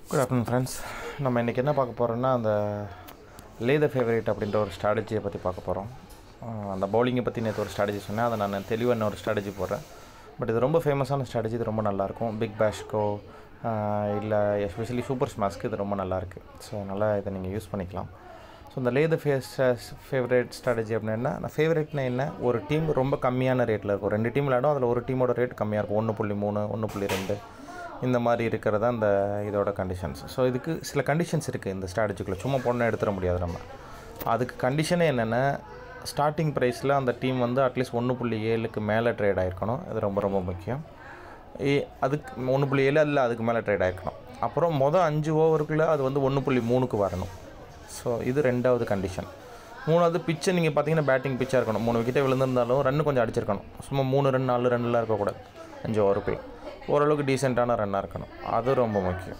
good afternoon friends நம்ம இன்றைக்கி என்ன பார்க்க போகிறோம்னா அந்த லே த ஃபேவரேட் அப்படின்ற ஒரு ஸ்ட்ராட்டஜியை பற்றி பார்க்க போகிறோம் அந்த பவுலிங்கை பற்றி நேற்று ஒரு ஸ்ட்ராட்டஜி சொன்னேன் அதை நான் தெளிவாக இன்னொரு ஸ்ட்ராட்டஜி போடுறேன் பட் இது ரொம்ப ஃபேமஸான ஸ்ட்ராட்டஜி இது ரொம்ப நல்லாயிருக்கும் பிக் பேஷ்கோ இல்லை எஸ்பெஷலி சூப்பர் ஸ்மாஸ்க்கு இது ரொம்ப நல்லாயிருக்கு ஸோ அதனால் இதை நீங்கள் யூஸ் பண்ணிக்கலாம் ஸோ இந்த lay the face favourite strategy அப்படின்னா நான் ஃபேவரேட்னா என்ன ஒரு டீம் ரொம்ப கம்மியான ரேட்டில் இருக்கும் ரெண்டு டீம் விளையாடும் அதில் ஒரு டீமோட ரேட் கம்மியாக இருக்கும் ஒன்று புள்ளி மூணு ஒன்று புள்ளி ரெண்டு இந்த மாதிரி இருக்கிறது தான் இந்த இதோட கண்டிஷன்ஸ் ஸோ இதுக்கு சில கண்டிஷன்ஸ் இருக்குது இந்த ஸ்ட்ராட்டஜிக்குள்ளே சும்மா பொண்ணை எடுத்துட முடியாது நம்ம அதுக்கு கண்டிஷனே என்னென்னா ஸ்டார்டிங் ப்ரைஸில் அந்த டீம் வந்து அட்லீஸ்ட் ஒன்று புள்ளி ஏழுக்கு மேலே ட்ரேட் ஆகிருக்கணும் இது ரொம்ப ரொம்ப முக்கியம் ஏ அதுக்கு ஒன்று புள்ளி ஏழு இல்லை அதுக்கு மேலே ட்ரேட் ஆகிருக்கணும் அப்புறம் மொதல் அஞ்சு ஓவருக்குள்ளே அது வந்து ஒன்று புள்ளி மூணுக்கு வரணும் ஸோ இது ரெண்டாவது கண்டிஷன் மூணாவது பிச்சை நீங்கள் பார்த்தீங்கன்னா பேட்டிங் பிச்சாக இருக்கணும் மூணு விக்கெட்டே விழுந்திருந்தாலும் ரன்னு கொஞ்சம் அடிச்சிருக்கணும் சும்மா மூணு ரன் நாலு ரன்லாம் இருக்கக்கூடாது அஞ்சு ஓவருக்குள்ளே ஓரளவுக்கு டீசெண்டான ரன்னாக இருக்கணும் அது ரொம்ப முக்கியம்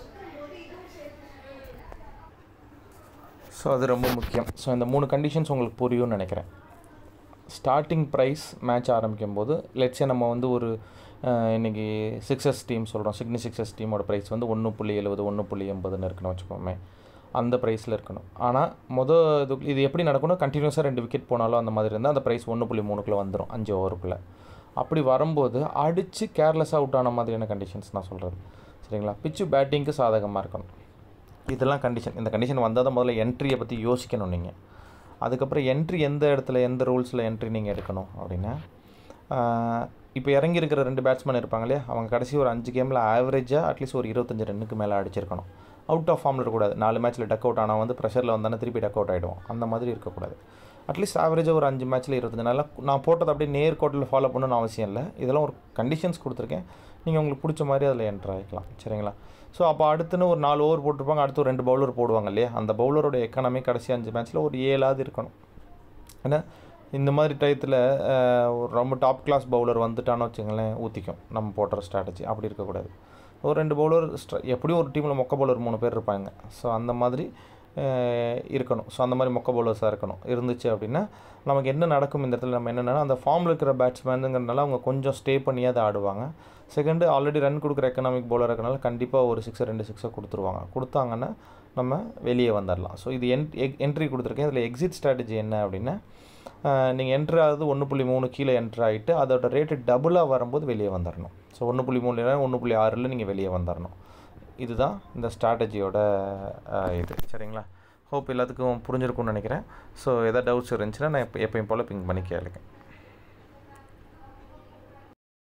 ஸோ அது ரொம்ப முக்கியம் ஸோ இந்த மூணு கண்டிஷன்ஸ் உங்களுக்கு புரியும்னு நினைக்கிறேன் ஸ்டார்டிங் ப்ரைஸ் மேட்ச் ஆரம்பிக்கும் போது லெட்ஸே நம்ம வந்து ஒரு இன்றைக்கி சிக்ஸஸ் டீம் சொல்கிறோம் சிக்னி சிக்ஸஸ் டீமோட ப்ரைஸ் வந்து ஒன்று புள்ளி எழுபது ஒன்று புள்ளி எண்பதுன்னு இருக்குன்னு வச்சுக்கோமே அந்த ப்ரைஸில் இருக்கணும் ஆனால் மொதல் இது இது எப்படி நடக்கணும் கண்டினியூஸாக ரெண்டு விக்கெட் போனாலும் அந்த மாதிரி இருந்தால் அந்த ப்ரைஸ் ஒன்று புள்ளி மூணுக்குள்ளே வந்துடும் அஞ்சு ஓவருக்குள்ளே அப்படி வரும்போது அடித்து கேர்லெஸ் அவுட் ஆன மாதிரியான கண்டிஷன்ஸ் நான் சொல்கிறது சரிங்களா பிச்சு பேட்டிங்க்கு சாதகமாக இருக்கணும் இதெல்லாம் கண்டிஷன் இந்த கண்டிஷன் வந்தால் தான் முதல்ல என்ட்ரியை பற்றி யோசிக்கணும் நீங்கள் அதுக்கப்புறம் என்ட்ரி எந்த இடத்துல எந்த ரூல்ஸில் என்ட்ரி நீங்கள் எடுக்கணும் அப்படின்னா இப்போ இறங்கி இருக்கிற ரெண்டு பேட்ஸ்மேன் இருப்பாங்க இல்லையா அவங்க கடைசி ஒரு அஞ்சு கேமில் ஆவரேஜாக அட்லீஸ்ட் ஒரு இருபத்தஞ்சு ரன்னுக்கு மேலே அடிச்சிருக்கணும் அவுட் ஆஃப் ஃபார்மில் இருக்கக்கூடாது நாலு மேட்ச்சில் டக் அவுட் ஆனால் வந்து ப்ரெஷரில் வந்தானே திருப்பி டக் அவுட் ஆகிடுவோம் அந்த மாதிரி இருக்கக்கூடாது அட்லீஸ்ட் ஆவரேஜாக ஒரு அஞ்சு மேட்ச்சில் இருபத்தஞ்சு நாளில் நான் போட்டது அப்படியே நேர்கோட்டில் ஃபாலோ பண்ணணும்னு அவசியம் இல்லை இதெல்லாம் ஒரு கண்டிஷன்ஸ் கொடுத்துருக்கேன் நீங்கள் உங்களுக்கு பிடிச்ச மாதிரி அதில் என்ட்ரு ஆகிக்கலாம் சரிங்களா ஸோ அப்போ அடுத்துன்னு ஒரு நாலு ஓவர் போட்டிருப்பாங்க அடுத்து ஒரு ரெண்டு பவுலர் போடுவாங்க இல்லையா அந்த பவுலரோட எக்கானமி கடைசி அஞ்சு மேட்ச்சில் ஒரு ஏழாவது இருக்கணும் ஏன்னா இந்த மாதிரி டயத்தில் ரொம்ப டாப் கிளாஸ் பவுலர் வந்துட்டான்னு வச்சுங்களேன் ஊற்றிக்கும் நம்ம போடுற ஸ்ட்ராட்டஜி அப்படி இருக்கக்கூடாது ஒரு ரெண்டு பவுலர் எப்படியும் ஒரு டீமில் மொக்க பவுலர் மூணு பேர் இருப்பாங்க ஸோ அந்த மாதிரி இருக்கணும் ஸோ அந்த மாதிரி மொக்க பவுலர்ஸாக இருக்கணும் இருந்துச்சு அப்படின்னா நமக்கு என்ன நடக்கும் இந்த இடத்துல நம்ம என்னென்னா அந்த ஃபார்மில் இருக்கிற பேட்ஸ்மேனுங்கிறனால அவங்க கொஞ்சம் ஸ்டே பண்ணியாவது ஆடுவாங்க செகண்டு ஆல்ரெடி ரன் கொடுக்குற எக்கனாமிக் பவுலர் இருக்கனால கண்டிப்பாக ஒரு சிக்ஸை ரெண்டு சிக்ஸை கொடுத்துருவாங்க கொடுத்தாங்கன்னா நம்ம வெளியே வந்துடலாம் ஸோ இது என் என்ட்ரி கொடுத்துருக்கேன் இதில் எக்ஸிட் ஸ்ட்ராட்டஜி என்ன அப்படின்னா நீங்கள் என்ட்ரு ஆகுது ஒன்று புள்ளி மூணு கீழே என்ட்ரு ஆகிட்டு அதோட ரேட்டு டபுளாக வரும்போது வெளியே வந்துடணும் ஸோ ஒன்று புள்ளி மூணுல ஒன்று புள்ளி ஆறில் நீங்கள் வெளியே வந்துடணும் இதுதான் இந்த ஸ்ட்ராட்டஜியோட இது சரிங்களா ஹோப் எல்லாத்துக்கும் புரிஞ்சிருக்கும்னு நினைக்கிறேன் ஸோ எதாவது டவுட்ஸ் இருந்துச்சுன்னா நான் எப்போ எப்பயும் போல் பிங் பண்ணி கேளுங்க